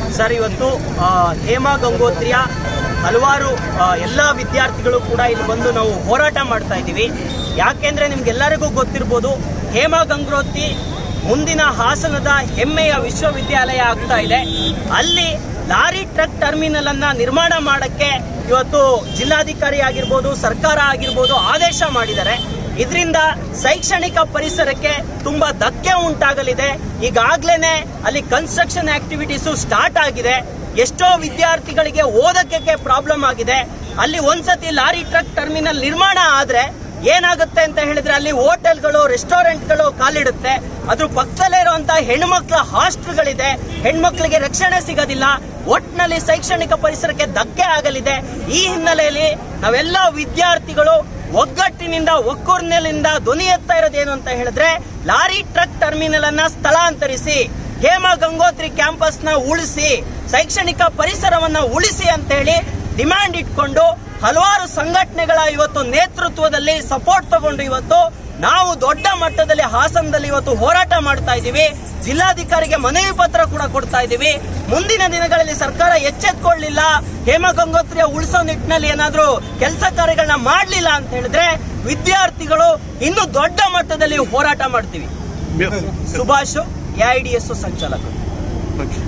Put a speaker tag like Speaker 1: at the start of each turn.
Speaker 1: sir ಇವತ್ತು ಆ, ಹೇಮಾ ಗಂಗೋತ್ರಿಯ ಹಲವಾರು ಆ, ಎಲ್ಲ ವಿದ್ಯಾರ್ಥಿಗಳು ಕೂಡ ಇಲ್ಲಿ ಬಂದು ನಾವು ಹೋರಾಟ ಮಾಡ್ತಾ ಇದ್ದೀವಿ ಯಾಕೆಂದ್ರೆ ನಿಮ್ಗೆಲ್ಲರಿಗೂ ಗೊತ್ತಿರ್ಬೋದು ಹೇಮಾ ಗಂಗೋತ್ರಿ ಮುಂದಿನ ಹಾಸನದ ಹೆಮ್ಮೆಯ ವಿಶ್ವವಿದ್ಯಾಲಯ ಆಗ್ತಾ ಇದೆ ಅಲ್ಲಿ ಲಾರಿ ಟ್ರಕ್ ಟರ್ಮಿನಲ್ ಅನ್ನ ನಿರ್ಮಾಣ ಮಾಡಕ್ಕೆ ಇವತ್ತು ಜಿಲ್ಲಾಧಿಕಾರಿ ಆಗಿರ್ಬೋದು ಸರ್ಕಾರ ಆಗಿರ್ಬೋದು ಆದೇಶ ಮಾಡಿದ್ದಾರೆ ಇದರಿಂದ ಶೈಕ್ಷಣಿಕ ಪರಿಸರಕ್ಕೆ ತುಂಬಾ ಧಕ್ಕೆ ಉಂಟಾಗಲಿದೆ ಈಗಾಗ್ಲೇನೆ ಅಲ್ಲಿ ಕನ್ಸ್ಟ್ರಕ್ಷನ್ ಆಕ್ಟಿವಿಟೀಸು ಸ್ಟಾರ್ಟ್ ಆಗಿದೆ ಎಷ್ಟೋ ವಿದ್ಯಾರ್ಥಿಗಳಿಗೆ ಓದಕ್ಕೆ ಪ್ರಾಬ್ಲಮ್ ಆಗಿದೆ ಅಲ್ಲಿ ಒಂದ್ಸತಿ ಲಾರಿ ಟ್ರಕ್ ಟರ್ಮಿನಲ್ ನಿರ್ಮಾಣ ಆದ್ರೆ ಏನಾಗುತ್ತೆ ಅಂತ ಹೇಳಿದ್ರೆ ಅಲ್ಲಿ ಹೋಟೆಲ್ಗಳು ರೆಸ್ಟೋರೆಂಟ್ಗಳು ಕಾಲಿಡುತ್ತೆ ಅದ್ರ ಪಕ್ಕದಲ್ಲೇ ಇರುವಂತಹ ಹೆಣ್ಮಕ್ಳ ಹಾಸ್ಟೆಲ್ಗಳಿದೆ ಹೆಣ್ಮಕ್ಳಿಗೆ ರಕ್ಷಣೆ ಸಿಗೋದಿಲ್ಲ ಒಟ್ನಲ್ಲಿ ಶೈಕ್ಷಣಿಕ ಪರಿಸರಕ್ಕೆ ಧಕ್ಕೆ ಆಗಲಿದೆ ಈ ಹಿನ್ನೆಲೆಯಲ್ಲಿ ನಾವೆಲ್ಲ ವಿದ್ಯಾರ್ಥಿಗಳು ಒಗ್ಗಟ್ಟಿನಿಂದ ಒಕ್ಕೂರ್ನಲ್ಲಿಂದ ಧ್ವನಿ ಎತ್ತಾ ಇರೋದೇನು ಅಂತ ಹೇಳಿದ್ರೆ ಲಾರಿ ಟ್ರಕ್ ಟರ್ಮಿನಲ್ ಅನ್ನ ಸ್ಥಳಾಂತರಿಸಿ ಹೇಮಾ ಗಂಗೋತ್ರಿ ಕ್ಯಾಂಪಸ್ ನ ಉಳಿಸಿ ಶೈಕ್ಷಣಿಕ ಪರಿಸರವನ್ನ ಉಳಿಸಿ ಅಂತ ಹೇಳಿ ಡಿಮ್ಯಾಂಡ್ ಇಟ್ಕೊಂಡು ಹಲವಾರು ಸಂಘಟನೆಗಳ ಇವತ್ತು ನೇತೃತ್ವದಲ್ಲಿ ಸಪೋರ್ಟ್ ತಗೊಂಡು ಇವತ್ತು ನಾವು ದೊಡ್ಡ ಮಟ್ಟದಲ್ಲಿ ಹಾಸನದಲ್ಲಿ ಇವತ್ತು ಹೋರಾಟ ಮಾಡ್ತಾ ಇದ್ದೀವಿ ಜಿಲ್ಲಾಧಿಕಾರಿಗೆ ಮನವಿ ಪತ್ರ ಕೂಡ ಕೊಡ್ತಾ ಇದ್ದೀವಿ ಮುಂದಿನ ದಿನಗಳಲ್ಲಿ ಸರ್ಕಾರ ಎಚ್ಚೆತ್ಕೊಳ್ಳಿಲ್ಲ ಹೇಮಾ ಗಂಗೋತ್ರಿಯ ಉಳಿಸೋ ನಿಟ್ಟಿನಲ್ಲಿ ಏನಾದ್ರೂ ಕೆಲಸ ಕಾರ್ಯಗಳನ್ನ ಮಾಡಲಿಲ್ಲ ಅಂತ ಹೇಳಿದ್ರೆ ವಿದ್ಯಾರ್ಥಿಗಳು ಇನ್ನು ದೊಡ್ಡ ಮಟ್ಟದಲ್ಲಿ ಹೋರಾಟ ಮಾಡ್ತೀವಿ ಸುಭಾಷ್ ಎಐಡಿಎಸ್ ಸಂಚಾಲಕರು